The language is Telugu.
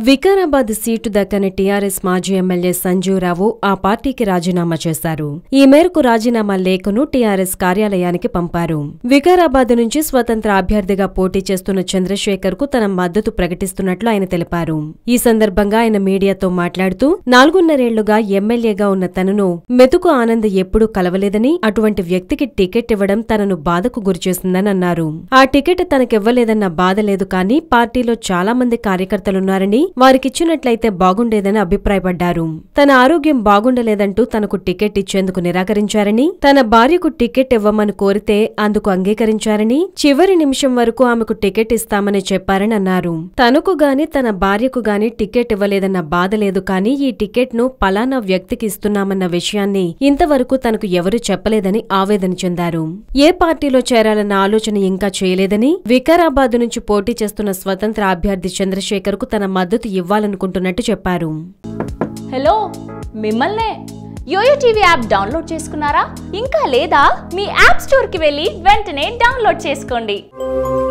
వికారాబాద్ సీటు దక్కని టీఆర్ఎస్ మాజీ ఎమ్మెల్యే సంజీవరావు ఆ పార్టీకి రాజీనామా చేశారు ఈ మేరకు రాజీనామా లేఖను టీఆర్ఎస్ కార్యాలయానికి పంపారు వికారాబాద్ నుంచి స్వతంత్ర అభ్యర్థిగా పోటీ చేస్తున్న చంద్రశేఖర్ కు తన మద్దతు ప్రకటిస్తున్నట్లు ఆయన తెలిపారు ఈ సందర్భంగా ఆయన మీడియాతో మాట్లాడుతూ నాలుగున్నరేళ్లుగా ఎమ్మెల్యేగా ఉన్న తనను మెతుకు ఆనంద్ ఎప్పుడూ కలవలేదని అటువంటి వ్యక్తికి టికెట్ ఇవ్వడం తనను బాధకు గురిచేసిందని అన్నారు ఆ టికెట్ తనకివ్వలేదన్న బాధ లేదు కానీ పార్టీలో చాలా మంది కార్యకర్తలున్నారని వారికిచ్చినట్లయితే బాగుండేదని అభిప్రాయపడ్డారు తన ఆరోగ్యం బాగుండలేదంటూ తనకు టికెట్ ఇచ్చేందుకు నిరాకరించారని తన భార్యకు టికెట్ ఇవ్వమని కోరితే అందుకు అంగీకరించారని చివరి నిమిషం వరకు ఆమెకు టికెట్ ఇస్తామని చెప్పారని అన్నారు తనకు గాని తన భార్యకు గాని టికెట్ ఇవ్వలేదన్న బాధ లేదు కానీ ఈ టికెట్ ను పలానా వ్యక్తికి ఇస్తున్నామన్న విషయాన్ని ఇంతవరకు తనకు ఎవరూ చెప్పలేదని ఆవేదన చెందారు ఏ పార్టీలో చేరాలన్న ఆలోచన ఇంకా చేయలేదని వికారాబాద్ నుంచి పోటీ చేస్తున్న స్వతంత్ర అభ్యర్థి చంద్రశేఖర్ కు తన మద్దతు ఇవ్వాలనుకుంటున్నట్టు చెప్పారు హలో మిమ్మల్నే యోయో టీవీ యాప్ డౌన్లోడ్ చేసుకున్నారా ఇంకా లేదా మీ యాప్ స్టోర్కి వెళ్ళి వెంటనే డౌన్లోడ్ చేసుకోండి